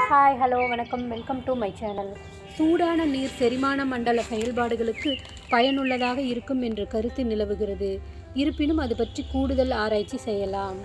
hi hello வணக்கம் welcome to my channel சூடான நீர் செரிமான மண்டல செயல்பாடுகளுக்கு பயனுள்ளதாக இருக்கும் என்ற கருத்து நிலவுகிறது இருப்பினும் அது பற்றி கூடுதல் ஆராய்ச்சி செய்யலாம்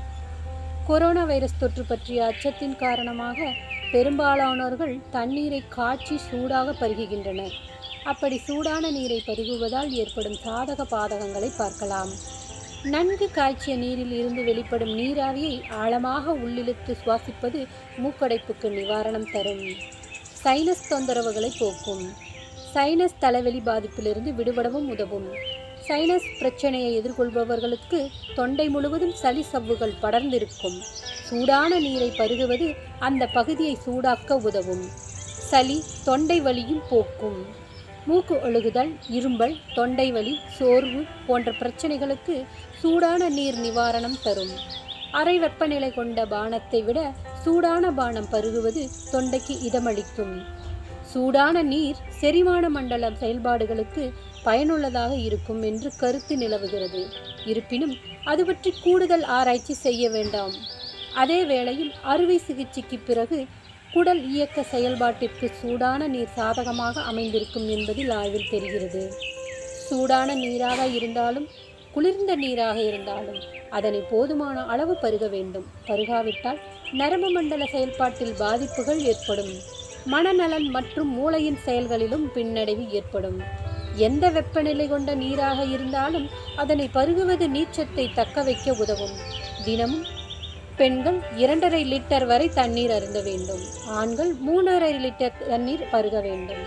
கொரோனா வைரஸ் தொற்று பற்றிய அச்சத்தின் காரணமாக பெரும்பாலானோர்கள் தண்ணீரை காய்ச்சி சூடாக பருகுகின்றனர் அப்படி சூடான நீரை பருகுவதால் ஏற்படும் சாதக பாதகங்களை பார்க்கலாம் நன்கு காய்ச்சிய நீரில் இருந்து வெளிப்படும் நீராவியை ஆழமாக உள்ளிழுத்து சுவாசிப்பது மூக்கடைப்புக்கு நிவாரணம் தரும் சைனஸ் தொந்தரவுகளை போக்கும் சைனஸ் தலைவலி பாதிப்பிலிருந்து விடுபடவும் உதவும் சைனஸ் பிரச்சனையை எதிர்கொள்பவர்களுக்கு தொண்டை முழுவதும் சளி சவ்வுகள் படர்ந்திருக்கும் சூடான நீரை பருகுவது அந்த பகுதியை சூடாக்க உதவும் சளி தொண்டை வலியும் போக்கும் மூக்கு ஒழுகுதல் இரும்பல் தொண்டை வலி சோர்வு போன்ற பிரச்சனைகளுக்கு சூடான நீர் நிவாரணம் தரும் அறை வெப்பநிலை கொண்ட பானத்தை விட சூடான பானம் பருகுவது தொண்டைக்கு இதமளிக்கும் சூடான நீர் செரிமான மண்டல செயல்பாடுகளுக்கு பயனுள்ளதாக இருக்கும் என்று கருத்து நிலவுகிறது இருப்பினும் அது பற்றி கூடுதல் ஆராய்ச்சி செய்ய வேண்டாம் அதே வேளையில் அறுவை சிகிச்சைக்கு பிறகு குடல் இயக்க செயல்பாட்டிற்கு சூடான நீர் சாதகமாக அமைந்திருக்கும் என்பதில் ஆய்வில் தெரிகிறது சூடான நீராக இருந்தாலும் குளிர்ந்த நீராக இருந்தாலும் அதனை போதுமான அளவு பருக வேண்டும் பருகாவிட்டால் நரம்பு மண்டல செயல்பாட்டில் பாதிப்புகள் ஏற்படும் மனநலன் மற்றும் மூளையின் செயல்களிலும் பின்னடைவு ஏற்படும் எந்த வெப்பநிலை கொண்ட நீராக இருந்தாலும் அதனை பருகுவது நீச்சத்தை தக்க வைக்க உதவும் தினமும் பெண்கள் இரண்டரை லிட்டர் வரை தண்ணீர் அருந்த வேண்டும் ஆண்கள் மூணரை லிட்டர் தண்ணீர் பருக வேண்டும்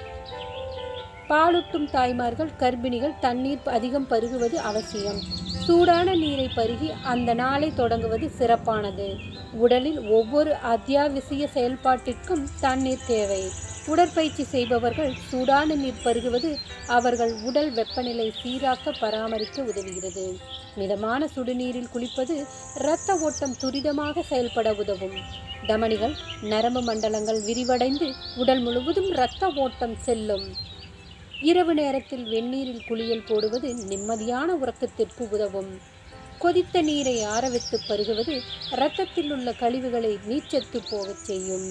பாலூட்டும் தாய்மார்கள் கர்ப்பிணிகள் தண்ணீர் அதிகம் பருகுவது அவசியம் சூடான நீரை பருகி அந்த நாளை தொடங்குவது சிறப்பானது உடலில் ஒவ்வொரு அத்தியாவசிய செயல்பாட்டிற்கும் தண்ணீர் தேவை உடற்பயிற்சி செய்பவர்கள் சூடான நீர் பருகுவது அவர்கள் உடல் வெப்பநிலை சீராக்க பராமரிக்க உதவுகிறது மிதமான சுடுநீரில் குளிப்பது இரத்த ஓட்டம் துரிதமாக செயல்பட உதவும் தமனிகள் நரம்பு மண்டலங்கள் விரிவடைந்து உடல் முழுவதும் இரத்த ஓட்டம் செல்லும் இரவு நேரத்தில் வெந்நீரில் குளியல் போடுவது நிம்மதியான உறக்கத்திற்கு உதவும் கொதித்த நீரை ஆரவித்து பருகுவது இரத்தத்தில் உள்ள கழிவுகளை நீச்சத்து போகச் செய்யும்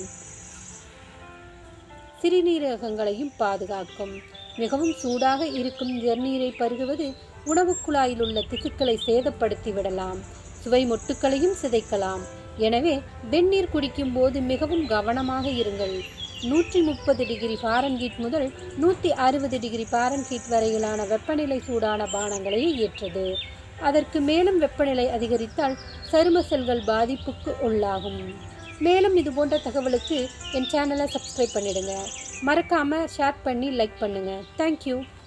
சிறுநீரகங்களையும் பாதுகாக்கும் மிகவும் சூடாக இருக்கும் ஜெர்நீரை பருகுவது உணவுக் குழாயில் உள்ள திசுக்களை சேதப்படுத்தி விடலாம் சுவை மொட்டுக்களையும் சிதைக்கலாம் எனவே வெந்நீர் குடிக்கும் போது மிகவும் கவனமாக இருங்கள் நூற்றி முப்பது டிகிரி ஃபாரன்ஹீட் முதல் நூற்றி அறுபது டிகிரி ஃபாரன்ஹீட் வரையிலான வெப்பநிலை சூடான பானங்களை ஏற்றது அதற்கு மேலும் வெப்பநிலை அதிகரித்தால் சரும செல்கள் பாதிப்புக்கு உள்ளாகும் மேலும் இது போன்ற தகவலுக்கு என் சேனலை சப்ஸ்கிரைப் பண்ணிடுங்க மறக்காமல் ஷேர் பண்ணி லைக் பண்ணுங்கள் தேங்க்யூ